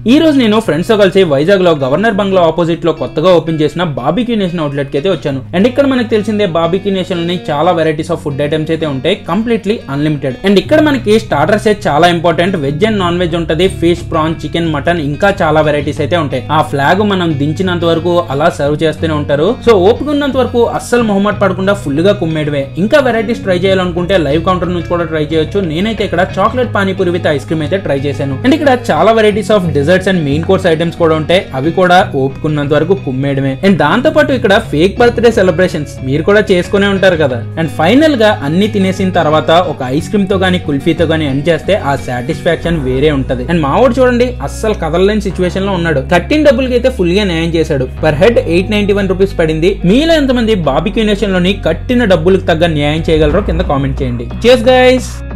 ఈ రోజు నేను ఫ్రెండ్స్ తో కలిసి వైజాగ్ లో గవర్నర్ బంగ్లా ఆపోజిట్ లో కొత్తగా ఓపెన్ చేసిన బాబీక్యూ నేషన్ అవుట్లెట్ కి అయితే వచ్చాను అండ్ ఇక్కడ మనకి తెలిసిందే బాబీక్యూ నేషన్ లోని చాలా వెరైటీస్ ఆఫ్ ఫుడ్ ఐటమ్స్ అయితే ఉంటాయి కంప్లీట్లీ అన్లిమిటెడ్ అండ్ ఇక్కడ మనకి స్టార్టర్స్ అయితే చాలా important veg and non veg ఉంటది ఫిష్ ప్రాన్ చికెన్ మటన్ ఇంకా చాలా వెరైటీస్ అయితే ఉంటాయి ఆ ఫ్లాగ్ మనం దించినంత వరకు అలా సర్వ్ చేస్తూనే ఉంటారు సో ఓపిక ఉన్నంత వరకు అస్సలు మొహమాట పడకుండా ఫుల్ గా కుమ్మేయడమే ఇంకా వెరైటీస్ ట్రై చేయాలనుకుంటే లైవ్ కౌంటర్ నుంచి కూడా ట్రై చేయొచ్చు నేనైతే ఇక్కడ chocolate panipuri with ice cream అయితే ట్రై చేశాను అండ్ ఇక్కడ చాలా varieties of desserts and main course items కూడా ఉంటాయి అవి కూడా ఓపుకున్నంత వరకు కుమ్మేయడమే అండ్ దాంతో పాటు ఇక్కడ ఫేక్ బర్త్డే సెలబ్రేషన్స్ మీరు కూడా చేసుకునే ఉంటారు కదా అండ్ ఫైనల్ గా అన్ని తినేసిన తర్వాత ఒక ఐస్ క్రీమ్ తో గానీ కుల్ఫీతో గానీ ఎండ్ చేస్తే ఆ సాటిస్ఫాక్షన్ వేరే ఉంటది అండ్ మావాడు చూడండి అస్సలు కదలలేని సిచ్యువేషన్ లో ఉన్నాడు కట్టిన డబ్బులకి అయితే ఫుల్ గా న్యాయం చేశాడు per head eight ninety one rupees పడింది మీలో ఎంతమంది బాబిక్యూ నేషన్ లోని కట్టిన డబ్బులకు తగ్గ న్యాయం చేయగలరో కింద కామెంట్ చేయండి చేస్ గైస్